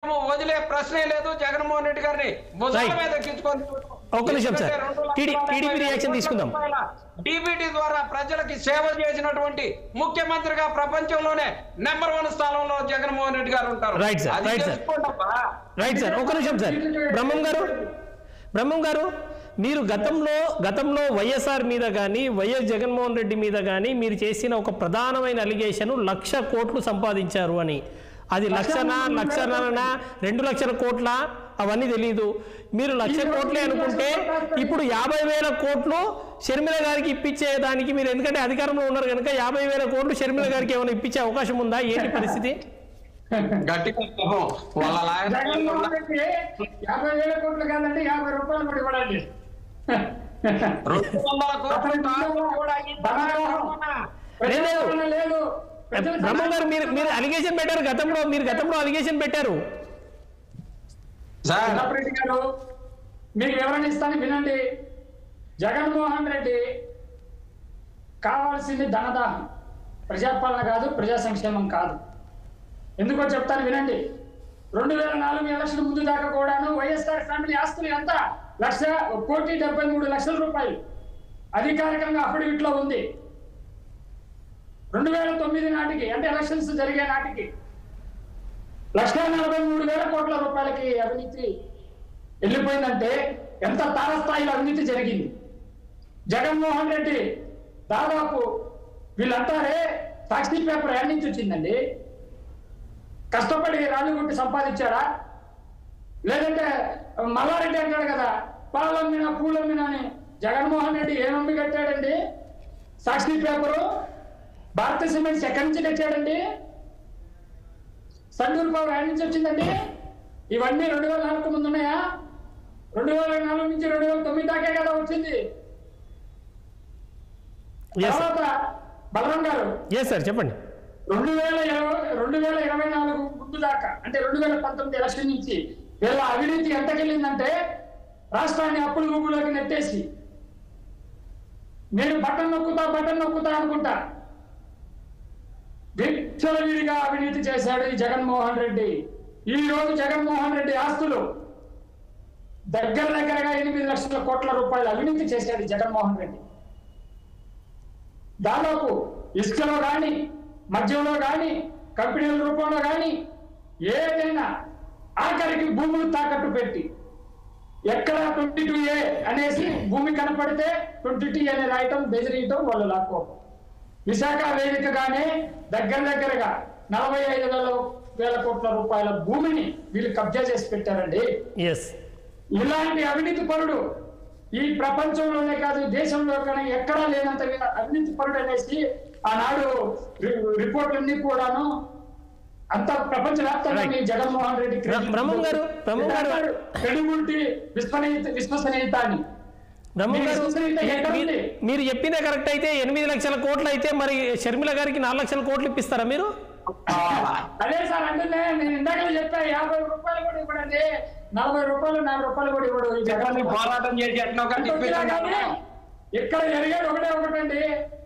మాత్రం వదిలే ప్రశ్నే లేదు జగన్మోహన్ రెడ్డి గారిని భుజాల Right. మీద ఎక్కించుకొని ఒక్క నిమిషం సార్. TD TDP reaction తీసుకుందాం. డీబీటీ ద్వారా ప్రజలకి సేవ చేసినటువంటి ముఖ్యమంత్రిగా ప్రపంచంలోనే నెంబర్ వన్ స్థానంలో జగన్మోహన్ రెడ్డి గారు ఉంటారు Right, sir. అది Right, sir. తెలుసుకోండప్పా. రైట్ సార్ ఒక నిమిషం సార్ బ్రహ్మం గారు బ్రహ్మం గారు మీరు గతంలో గతంలో వైఎస్ఆర్ మీద కానీ వైఎస్ జగన్మోహన్ రెడ్డి మీద కానీ మీరు చేసిన ఒక ప్రధానమైన అలిగేషన్ లక్ష కోట్లు సంపాదించారు అని అది లక్షన లక్షన్నర రెండు లక్షల కోట్ల అవన్నీ తెలియదు మీరు లక్ష కోట్లే అనుకుంటే ఇప్పుడు యాభై వేల కోట్లు షర్మిల గారికి ఇప్పించే దానికి మీరు ఎందుకంటే అధికారంలో ఉన్నారు కనుక యాభై వేల కోట్లు షర్మిల గారికి ఏమైనా ఇప్పించే అవకాశం ఉందా ఏంటి పరిస్థితి గట్టిగా చెప్పు. వాళ్ళ లాయర్ జగన్మోహన్ రెడ్డి యాభై వేల కోట్లు కాదండి యాభై రూపాయలు కూడా ఇవ్వడండి రెండు వందల కోట్లు టార్గెట్ కూడా అయ్యిందా? లేదు, లేదు. ప్రజాపాలన లేదు ప్రజల బ్రహ్మం గారు మీరు మీరు అలిగేషన్ పెట్టారు గతంలో మీరు గతంలో అలిగేషన్ పెట్టారు సార్ రెడ్డి గారు మీకు వివరణ ఇస్తాను వినండి జగన్మోహన్ రెడ్డి కావాల్సింది ధనదాహం ప్రజాపాలన కాదు ప్రజా సంక్షేమం కాదు ఎందుకో చెప్తాను వినండి రెండు వేల నాలుగు ఎలక్షన్ ముందు దాకా కూడాను వైఎస్ఆర్ ఫ్యామిలీ ఆస్తులు ఎంత లక్ష కోటి డెబ్బై మూడు లక్షల రూపాయలు అధికారికంగా అఫిడవిట్ లో ఉంది రెండు వేల తొమ్మిది నాటికి అంటే ఎలక్షన్స్ జరిగే నాటికి లక్ష నలభై మూడు వేల కోట్ల రూపాయలకి అవినీతి వెళ్ళిపోయిందంటే ఎంత తారస్థాయిలో అవినీతి జరిగింది జగన్మోహన్ రెడ్డి దాదాపు వీళ్ళంటారే సాక్షి పేపర్ ఎక్కడి నుంచి వచ్చిందండి కష్టపడి రాళ్ళు కొట్టి సంపాదించాడా లేదంటే మల్లారెడ్డి అంటాడు కదా పాలమ్మిన పూలమ్మిన అని జగన్మోహన్ రెడ్డి ఏమమ్మి కట్టాడండి సాక్షి పేపరు భారత సిమెంట్స్ ఎక్కడి నుంచి తెచ్చాడండి సండూరు పవర్ ఎక్కడి నుంచి వచ్చిందండి ఇవన్నీ రెండు వేల నాలుగు ముందు ఉన్నాయా రెండు వేల నాలుగు నుంచి రెండు వేల తొమ్మిది దాకే కదా వచ్చింది ఎస్ సార్ తర్వాత బలరాం గారు ఎస్ సార్ చెప్పండి రెండు వేల ఇరవై రెండు వేల ఇరవై నాలుగు ముందు దాకా అంటే రెండు వేల పంతొమ్మిది ఎలక్షన్ నుంచి వీళ్ళ అవినీతి ఎంతకెళ్ళిందంటే రాష్ట్రాన్ని అప్పుల గుబులోకి నెట్టేసి నేను బటన్ నొక్కుతా బటన్ నొక్కుతా అనుకుంటా విచ్చలవిడిగా అవినీతి చేశాడు ఈ జగన్మోహన్ రెడ్డి ఈ రోజు జగన్మోహన్ రెడ్డి ఆస్తులు దగ్గర దగ్గరగా ఎనిమిది లక్షల కోట్ల రూపాయలు అవినీతి చేశాడు ఈ జగన్మోహన్ రెడ్డి దాదాపు ఇసుకలో కానీ మద్యంలో కానీ కంపెనీల రూపంలో కానీ ఏదైనా ఆఖరికి భూములు తాకట్టు పెట్టి ఎక్కడ ట్వంటీ టూ ఏ అనేసి భూమి కనపడితే ట్వంటీ టూ అని రాయటం బెదిరియటం వాళ్ళు లాక్కోవడం విశాఖ వేదికగానే దగ్గర దగ్గరగా నలభై ఐదు వేల వేల కోట్ల రూపాయల భూమిని వీళ్ళు కబ్జా చేసి పెట్టారండి ఎస్ ఇలాంటి అవినీతి పరుడు ఈ ప్రపంచంలోనే కాదు దేశంలో కానీ ఎక్కడా లేనంత అవినీతి పరుడు అనేసి ఆనాడు రి- రిపోర్ట్లన్నీ కూడాను అంత ప్రపంచ వ్యాప్తంగా Right. మీ జగన్మోహన్ రెడ్డి బ్ర- బ్రహ్మం గారు, బ్రహ్మం గారు. క్రెడిబిలిటీ విశ్వసనీయత విశ్వసనీయత అని బ్రహ్మం మీరు గారు చూసినట్లయితే మీ- ఎక్కడ మీ- ఉంది? మీరు చెప్పిందే కరెక్ట్ అయితే ఎనిమిది లక్షల కోట్లు అయితే మరి షర్మిల గారికి నాలుగు లక్షల కోట్లు ఇప్పిస్తారా మీరు అదే సార్ అంటే నేను ఇందాక చెప్పా యాభై రూపాయలు కూడా ఇవ్వడండి నలభై రూపాయలు నాలుగు రూపాయలు కూడా ఇవ్వడు ఈ జగన్ జగన్ పోరాటం చేసి ఎట్లా ఒకటి ఎంత వచ్చినా కానీ ఇప్పించండి. ఇక్కడ జరిగేది ఒకటే ఒకటండి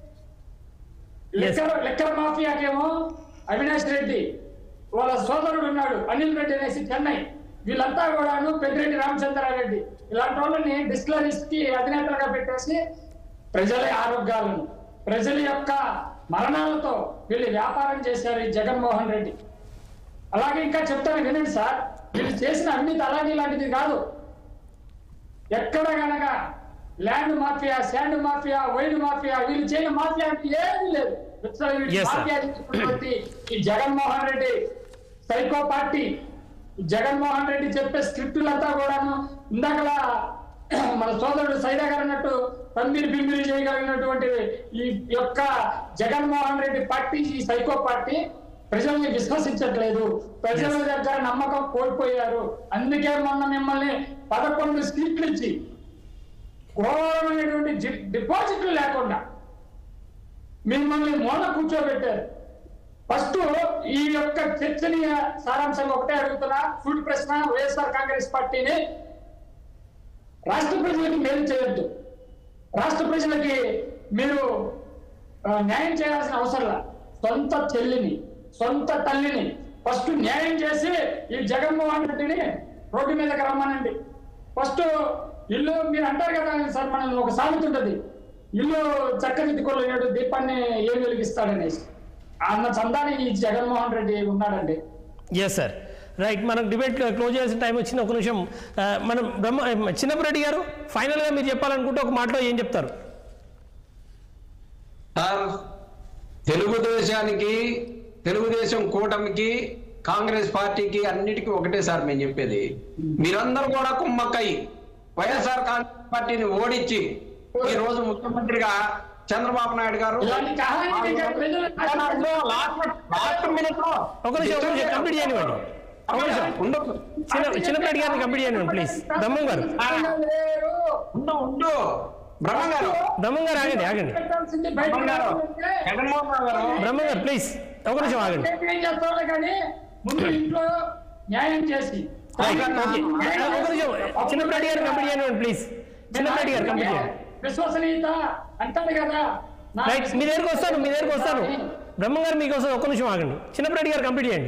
Yes. లెక్కల లెక్కల మాఫియాకేమో అవినాష్ రెడ్డి వాళ్ళ సోదరుడు ఉన్నాడు అనిల్ రెడ్డి అనేసి చెన్నై వీళ్ళంతా కూడాను పెద్దిరెడ్డి రామచంద్రారెడ్డి ఇలాంటి వాళ్ళని డిస్టిలరీస్ కి అధినేతలుగా పెట్టేసి ప్రజల ఆరోగ్యాలను ప్రజల యొక్క మరణాలతో వీళ్ళు వ్యాపారం చేశారు ఈ జగన్మోహన్ రెడ్డి అలాగే ఇంకా చెప్తాను వినండి సార్ వీళ్ళు చేసిన అవినీతి అలాంటి ఇలాంటిది కాదు ఎక్కడ గనక land mafia sand mafia wine mafia వీళ్ళు చేయని మాఫియా అంటే ఏమీ లేదు విచ్చలవిడి Yes, sir. మాఫియా చేసినటువంటి ఈ జగన్మోహన్ రెడ్డి సైకో పార్టీ ఈ జగన్మోహన్ రెడ్డి చెప్పే స్క్రిప్టులంతా కూడాను ఇందాకలా మన సోదరుడు సైదా గారు అన్నట్టు పందిరి బిందిరి చేయగలిగినటువంటి ఈ యొక్క జగన్మోహన్ రెడ్డి పార్టీ ఈ సైకో పార్టీ ప్రజల్ని విశ్వసించట్లేదు ప్రజల దగ్గర నమ్మకం కోల్పోయారు అందుకే మొన్న మిమ్మల్ని పదకొండు సీట్లు ఇచ్చి ఘోరమైనటువంటి జి- డిపాజిట్లు లేకుండా మిమ్మల్ని మూల కూర్చోబెట్టారు ఫస్ట్ ఈ యొక్క చర్చనీయ సారాంశంగా ఒకటే అడుగుతున్నా ఫుడ్ ప్రశ్న వైఎస్ఆర్ కాంగ్రెస్ పార్టీని రాష్ట్ర ప్రజలకి మేలు చేయొద్దు రాష్ట్ర ప్రజలకి మీరు ఆ, న్యాయం చేయాల్సిన అవసరంలా సొంత చెల్లిని సొంత తల్లిని ఫస్ట్ న్యాయం చేసి ఈ జగన్మోహన్ రెడ్డిని రోడ్డు మీదకి రమ్మనండి ఫస్ట్ ఇల్లు మీరు అంటారు కదా సార్ మనం ఒక సామెత ఉంటుంది ఇల్లు చక్కదిద్దుకోలేడు దీపాన్ని ఏం వెలిగిస్తాడనేసి అన్న చందాని ఈ జగన్మోహన్ రెడ్డి ఉన్నాడండి ఎస్ సార్ రైట్ మనం డిబేట్ క్లోజ్ చేయాల్సిన టైం వచ్చింది ఒక నిమిషం ఆ, మనం బ్రహ్మ చిన్నప్పరెడ్డి గారు ఫైనల్గా మీరు చెప్పాలనుకుంటే ఒక మాటలో ఏం చెప్తారు సార్ తెలుగుదేశానికి తెలుగుదేశం కూటమికి కాంగ్రెస్ పార్టీకి అన్నిటికీ ఒకటే సార్ మేము చెప్పేది మీరందరూ కూడా కుమ్మక్కై వైఎస్ఆర్ కాంగ్రెస్ పార్టీని ఓడించి ఈ రోజు ముఖ్యమంత్రిగా చంద్రబాబు నాయుడు గారు ఇలాంటి కహాని ఇంకా ప్రజలు లాస్ట్ మినిట్ లో ఒక నిమిషం ఒక నిమిషం కంప్లీట్ చేయనివ్వండి ఒక నిమిషం ఉండు చిన్న చిన్నప్పరెడ్డి గారిని కంప్లీట్ చేయనివ్వండి ప్లీజ్ బ్రహ్మం గారు లేరు. ఉండు ఉండు బ్రహ్మం గారు బ్రహ్మం గారు ఆగండి ఆగండి పెట్టాల్సింది బయట బ్రహ్మం గారు పెట్టాలంటే జగన్మోహన్ రావు గారు బ్రహ్మం గారు ప్లీజ్ ఒక నిమిషం ఆగండి ఏం చేస్తావులే కానీ ముందు ఇంట్లో న్యాయం చేసి రైట్ ఓకే ఒక నిమిషం చిన్నప్పరెడ్డి గారు కంప్లీట్ చేయనివ్వండి ప్లీజ్ చిన్నప్పరెడ్డి గారు కంప్లీట్ చేయండి విశ్వసనీయత అంటాడు కదా నా రైట్ మీ దగ్గరకు వస్తాను మీ దగ్గరకు వస్తాను బ్రహ్మం గారు మీకు వస్తాను ఒక్క నిమిషం ఆగండి చిన్నప్పరెడ్డి గారు కంప్లీట్ చేయండి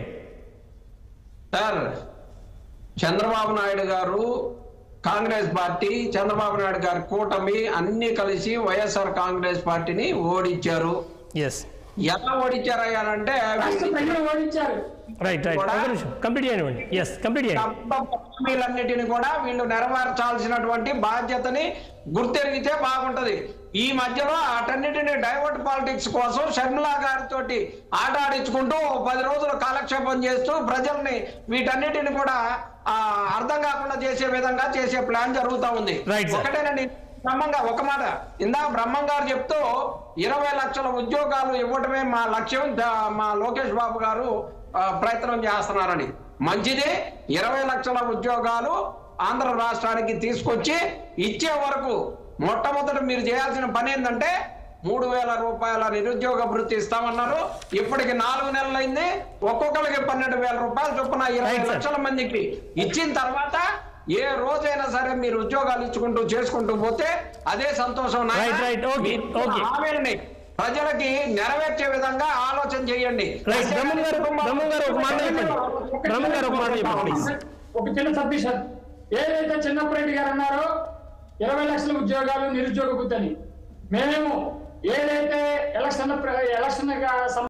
సార్ చంద్రబాబు నాయుడు గారు కాంగ్రెస్ పార్టీ చంద్రబాబు నాయుడు గారి కూటమి అన్ని కలిసి వైఎస్ఆర్ కాంగ్రెస్ పార్టీని ఓడించారు ఎస్ ఎలా ఓడించారయ్యా అంటే రాష్ట్ర ప్రజలు ఓడించారు రైట్ రైట్ ఒక నిమిషం కంప్లీట్ చేయనివ్వండి ఎస్ కంప్లీట్ చేయండి హామీలన్నిటిని కూడా వీళ్ళు నెరవేర్చాల్సినటువంటి బాధ్యతని గుర్తెరిగితే బాగుంటది ఈ మధ్యలో అటన్నిటిని డైవర్ట్ పాలిటిక్స్ కోసం షర్మిలా గారితో ఆట ఆడించుకుంటూ ఓ పది రోజులు కాలక్షేపం చేస్తూ ప్రజల్ని వీటన్నిటిని కూడా ఆ, అర్థం కాకుండా చేసే విధంగా చేసే ప్లాన్ జరుగుతా ఉంది Right, sir. ఒకటేనండి బ్రహ్మంగా ఒక మాట ఇందా బ్రహ్మం గారు చెప్తూ ఇరవై లక్షల ఉద్యోగాలు ఇవ్వటమే మా లక్ష్యం ద- మా లోకేష్ బాబు గారు ఆ, ప్రయత్నం చేస్తున్నారని మంచిదే ఇరవై లక్షల ఉద్యోగాలు ఆంధ్ర రాష్ట్రానికి తీసుకొచ్చి ఇచ్చే వరకు మొట్టమొదట మీరు చేయాల్సిన పని ఏంటంటే మూడు వేల రూపాయల నిరుద్యోగ భృతి ఇస్తామన్నారు ఇప్పటికి నాలుగు నెలలైంది ఒక్కొక్కరికి పన్నెండు వేల రూపాయలు చొప్పున ఇరవై Right, sir. లక్షల మందికి ఇచ్చిన తర్వాత ఏ రోజైనా సరే మీరు ఉద్యోగాలు ఇచ్చుకుంటూ చేసుకుంటూ పోతే అదే సంతోషం నాయనా. Right, right. Okay, మీ okay. హామీలని ప్రజలకి నెరవేర్చే విధంగా ఆలోచన చేయండి రైట్ బ్రహ్మం గారు బ్రహ్మం గారు ఒక మాట చెప్పండి బ్రహ్మం గారు ఒక మాట చెప్పండి ప్లీజ్ ఒక చిన్న సబ్మిషన్ ఏదైతే చిన్నప్పరెడ్డి గారు అన్నారో ఇరవై లక్షల ఉద్యోగాలు నిరుద్యోగ బుద్ధని మేము ఏదైతే ఎలక్షన్ ఎలక్షన్